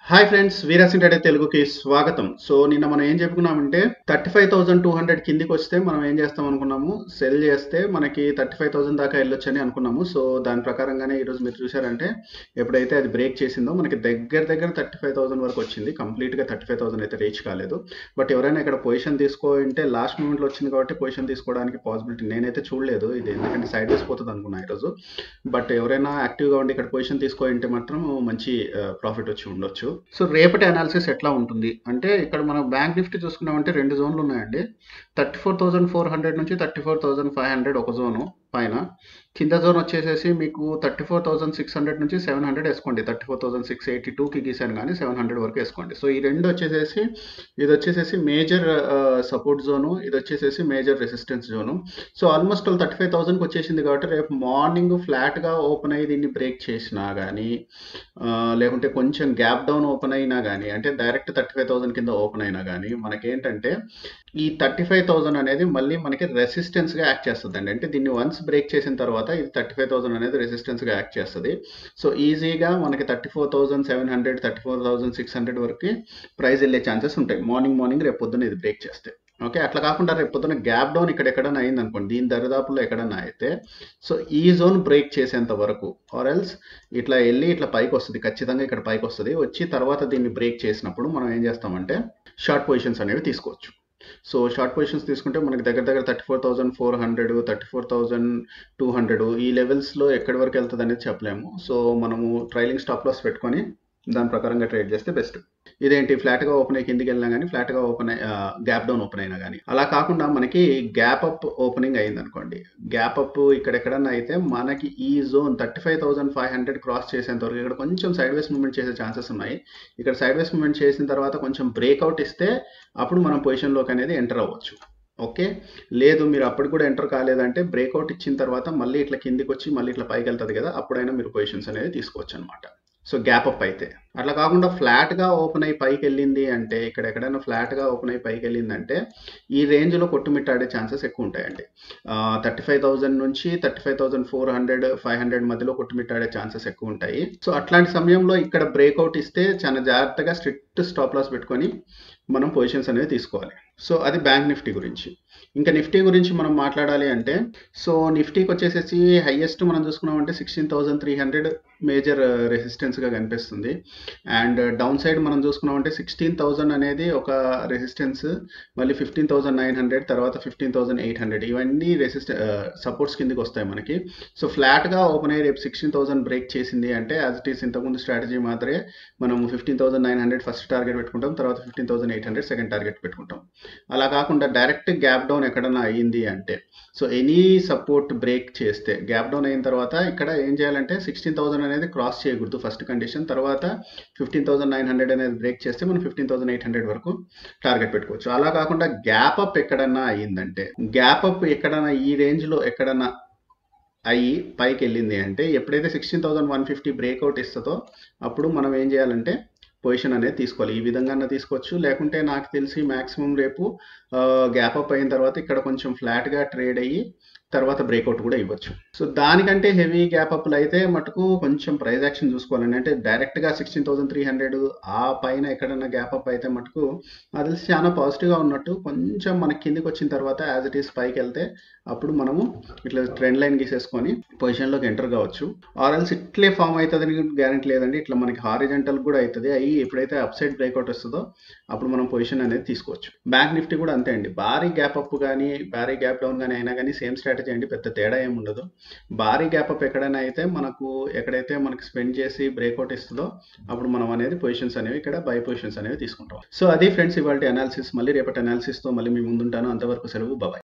hi friends వీరాసింటెడ్ తెలుగుకి స్వాగతం so నిన్న మనం ఏం చెప్పుకున్నామంటే thirty five thousand two hundred కిందికి వస్తే మనం ఏం చేస్తాం అనుకున్నాము సెల్ చేస్తే మనకి థర్టీ ఫైవ్ థౌసండ్ దాకా వెళ్ళొచ్చని అనుకున్నాము సో దాని ప్రకారంగానే ఈరోజు మీరు చూసారంటే ఎప్పుడైతే అది బ్రేక్ చేసిందో మనకి దగ్గర దగ్గర థర్టీ ఫైవ్ థౌసండ్ వరకు వచ్చింది కంప్లీట్గా థర్టీ ఫైవ్ థౌసండ్ అయితే రీచ్ కాలేదు బట్ ఎవరైనా ఇక్కడ పొజిషన్ తీసుకోంటే లాస్ట్ మూమెంట్లో వచ్చింది కాబట్టి పొజిషన్ తీసుకోవడానికి పాసిబిలిటీ నేనైతే చూడలేదు ఇది ఎందుకంటే సైడ్ వేసి పోతుంది అనుకున్నా ఈరోజు బట్ ఎవరైనా యాక్టివ్గా ఉండి ఇక్కడ పొజిషన్ తీసుకోంటే మాత్రం మంచి ప్రాఫిట్ వచ్చి ఉండొచ్చు సో రేపటి అనాలిసిస్ ఎట్లా ఉంటుంది అంటే ఇక్కడ మనం బ్యాంక్ నిఫ్టీ చూసుకున్నామంటే రెండు జోన్లు ఉన్నాయండి thirty four thousand four hundred నుంచి thirty four thousand five hundred ఒక జోను పైన కింద జోన్ వచ్చేసేసి మీకు thirty four thousand six hundred నుంచి సెవెన్ హండ్రెడ్ వేసుకోండి thirty four thousand six eighty టూకి గీసాను కానీ సెవెన్ హండ్రెడ్ వరకు వేసుకోండి సో ఈ రెండు వచ్చేసేసి ఇది వచ్చేసేసి మేజర్ సపోర్ట్ జోను ఇది వచ్చేసేసి major resistance zone so almost వాళ్ళు థర్టీ ఫైవ్ థౌసండ్కి వచ్చేసింది కాబట్టి రేపు మార్నింగ్ ఫ్లాట్గా ఓపెన్ అయ్యి దీన్ని బ్రేక్ చేసినా కానీ లేకుంటే కొంచెం గ్యాప్ డౌన్ ఓపెన్ అయినా కానీ అంటే డైరెక్ట్ థర్టీ ఫైవ్ థౌసండ్ కింద ఓపెన్ అయినా కానీ మనకేంటంటే ఈ థర్టీ ఫైవ్ థౌసండ్ అనేది మళ్ళీ మనకి రెసిస్టెన్స్గా యాక్ట్ చేస్తుంది అండి అంటే దీన్ని వన్స్ బ్రేక్ చేసిన తర్వాత ఇది థర్టీ ఫైవ్ థౌసండ్ అనేది రెసిస్టెన్స్గా యాక్ట్ చేస్తుంది సో ఈజీగా మనకి thirty four thousand seven hundred thirty four thousand six hundred వరకు ప్రైస్ వెళ్ళే ఛాన్సెస్ ఉంటాయి మార్నింగ్ మార్నింగ్ రేపు పొద్దున్న ఇది బ్రేక్ చేస్తే ఓకే అట్లా కాకుండా రేపు పొద్దున గ్యాప్ డౌన్ ఇక్కడ ఎక్కడైనా అయింది అనుకోండి దీని దరిదాపుల్లో ఎక్కడైనా అయితే సో ఈ జోన్ బ్రేక్ చేసేంత వరకు ఆర్ ఎల్స్ ఇట్లా వెళ్ళి ఇట్లా పైకి వస్తుంది ఖచ్చితంగా ఇక్కడ పైకి వస్తుంది వచ్చి తర్వాత దీన్ని బ్రేక్ చేసినప్పుడు మనం ఏం చేస్తామంటే షార్ట్ పొజిషన్స్ అనేవి తీసుకోవచ్చు సో షార్ట్ పొజిషన్స్ తీసుకుంటే మనకి దగ్గర దగ్గర thirty four thousand four hundred thirty four thousand two hundred ఈ లెవెల్స్లో ఎక్కడి వరకు వెళ్తుంది అనేది చెప్పలేము సో మనము ట్రైలింగ్ స్టాప్ లాస్ పెట్టుకొని దాని ప్రకారంగా ట్రేడ్ చేస్తే బెస్ట్ ఇదేంటి ఫ్లాట్గా ఓపెన్ అయ్యి కిందికి వెళ్ళినా కానీ ఫ్లాట్గా ఓపెన్ గ్యాప్ డౌన్ ఓపెన్ అయినా కానీ అలా కాకుండా మనకి గ్యాప్ అప్ ఓపెనింగ్ అయింది అనుకోండి గ్యాప్ అప్ ఇక్కడెక్కడన్నా అయితే మనకి ఈ zone thirty five thousand five hundred cross చేసేంత వరకు ఇక్కడ కొంచెం సైడ్ వేస్ మూవ్మెంట్ చేసే ఛాన్సెస్ ఉన్నాయి ఇక్కడ సైడ్ వేస్ మూవ్మెంట్ చేసిన తర్వాత కొంచెం బ్రేక్అవుట్ ఇస్తే అప్పుడు మనం పొజిషన్లోకి అనేది ఎంటర్ అవ్వచ్చు ఓకే లేదు మీరు అప్పుడు కూడా ఎంటర్ కాలేదంటే బ్రేక్అవుట్ ఇచ్చిన తర్వాత మళ్ళీ ఇట్లా కిందికి వచ్చి మళ్ళీ ఇట్లా పైకి వెళ్తుంది కదా అప్పుడైనా మీరు పొజిషన్స్ అనేది తీసుకోవచ్చు అనమాట సో గ్యాప్ అప్ అయితే అట్లా కాకుండా ఫ్లాట్గా ఓపెన్ అయ్యి పైకి వెళ్ళింది అంటే ఇక్కడ ఎక్కడైనా ఫ్లాట్గా ఓపెన్ అయ్యి పైకి వెళ్ళిందంటే ఈ రేంజ్లో కొట్టుమిట్టాడే ఛాన్సెస్ ఎక్కువ ఉంటాయండి థర్టీ ఫైవ్ థౌసండ్ నుంచి thirty five thousand four hundred five hundred మధ్యలో కొట్టుమిట్టాడే ఛాన్సెస్ ఎక్కువ ఉంటాయి సో అట్లాంటి సమయంలో ఇక్కడ బ్రేక్అవుట్ ఇస్తే చాలా జాగ్రత్తగా స్ట్రిక్ట్ స్టాప్ లాస్ పెట్టుకొని మనం పొజిషన్స్ అనేవి తీసుకోవాలి సో అది బ్యాంక్ నిఫ్టీ గురించి ఇంకా నిఫ్టీ గురించి మనం మాట్లాడాలి అంటే సో నిఫ్టీకి వచ్చేసేసి హైయెస్ట్ మనం చూసుకున్నామంటే sixteen thousand three hundred major రెసిస్టెన్స్గా కనిపిస్తుంది అండ్ డౌన్ సైడ్ మనం చూసుకున్నామంటే సిక్స్టీన్ థౌసండ్ అనేది ఒక రెసిస్టెన్స్ మళ్ళీ ఫిఫ్టీన్ థౌసండ్ నైన్ హండ్రెడ్ తర్వాత ఫిఫ్టీన్ థౌసండ్ ఎయిట్ హండ్రెడ్ ఇవన్నీ రెసిస్టె సపోర్ట్స్ కిందకి వస్తాయి మనకి సో ఫ్లాట్గా ఓపెన్ అయ్యి రేపు సిక్స్టీన్ థౌసండ్ బ్రేక్ చేసింది అంటే యాజ్ ఇట్ ఈస్ ఇంతకుముందు స్ట్రాటజీ మాత్రమే మనం fifteen thousand nine hundred first target పెట్టుకుంటాం తర్వాత fifteen thousand eight hundred second target పెట్టుకుంటాం అలా కాకుండా డైరెక్ట్ గ్యాప్ డౌన్ ఎక్కడన్నా అయ్యింది అంటే సో ఎనీ సపోర్ట్ బ్రేక్ చేస్తే గ్యాప్ డౌన్ అయిన తర్వాత ఇక్కడ ఏం చేయాలంటే సిక్స్టీన్ థౌసండ్ అనేది క్రాస్ చేయకూడదు ఫస్ట్ కండిషన్ తర్వాత ఫిఫ్టీన్ థౌసండ్ నైన్ హండ్రెడ్ అనేది బ్రేక్ చేస్తే మనం ఫిఫ్టీన్ థౌసండ్ ఎయిట్ హండ్రెడ్ వరకు టార్గెట్ పెట్టుకోవచ్చు అలా కాకుండా గ్యాప్ అప్ ఎక్కడన్నా అయ్యిందంటే గ్యాప్ అప్ ఎక్కడన్నా ఈ రేంజ్లో ఎక్కడన్నా అయ్యి పైకి వెళ్ళింది అంటే ఎప్పుడైతే sixteen thousand one fifty breakout ఇస్తుందో అప్పుడు మనం ఏం చేయాలంటే పొజిషన్ అనేది తీసుకోవాలి ఈ విధంగా తీసుకోవచ్చు లేకుంటే నాకు తెలిసి మ్యాక్సిమం రేపు గ్యాప్ అప్ అయిన తర్వాత ఇక్కడ కొంచెం ఫ్లాట్గా ట్రేడ్ అయ్యి తర్వాత బ్రేక్అవుట్ కూడా ఇవ్వచ్చు సో దానికంటే హెవీ గ్యాప్ అప్లు అయితే మటుకు కొంచెం ప్రైస్ యాక్షన్ చూసుకోవాలండి అంటే డైరెక్ట్గా సిక్స్టీన్ థౌసండ్ త్రీ హండ్రెడ్ ఆ పైన ఎక్కడన్నా గ్యాప్ అప్ అయితే మటుకు అది తెలిసి చాలా పాజిటివ్గా ఉన్నట్టు కొంచెం మన కిందికి వచ్చిన తర్వాత యాజ్ ఇట్ ఈస్ పైకి వెళ్తే అప్పుడు మనము ఇట్లా ట్రెండ్ లైన్ గీసేసుకొని పొజిషన్లోకి ఎంటర్ కావచ్చు ఆర్ఎల్స్ ఇట్లే ఫామ్ అవుతుందని గ్యారెంటీ లేదండి ఇట్లా మనకి హారిజెంటల్ కూడా అవుతుంది అవి ఎప్పుడైతే అప్ సైడ్ బ్రేక్అవుట్ వస్తుందో అప్పుడు మనం పొజిషన్ అనేది తీసుకోవచ్చు బ్యాంక్ నిఫ్టీ కూడా అంతే అండి భారీ గ్యాప్ అప్ కానీ భారీ గ్యాప్ డౌన్ కానీ అయినా కానీ సేమ్ స్ట్రాటజీ అండి పెద్ద తేడా ఏమి ఉండదు భారీ గ్యాప్ అప్ ఎక్కడైనా అయితే మనకు ఎక్కడైతే మనకి స్పెండ్ చేసి బ్రేక్అవుట్ ఇస్తుందో అప్పుడు మనం అనేది పొజిషన్స్ అనేవి ఇక్కడ బై పొజిషన్స్ అనేవి తీసుకుంటాం సో అది ఫ్రెండ్స్ ఇవాళ అనాలిసిస్ మళ్ళీ రేపటి అనాలిసిస్తో మళ్ళీ మీ ముందుంటాను అంతవరకు సెలవు బాబాయ్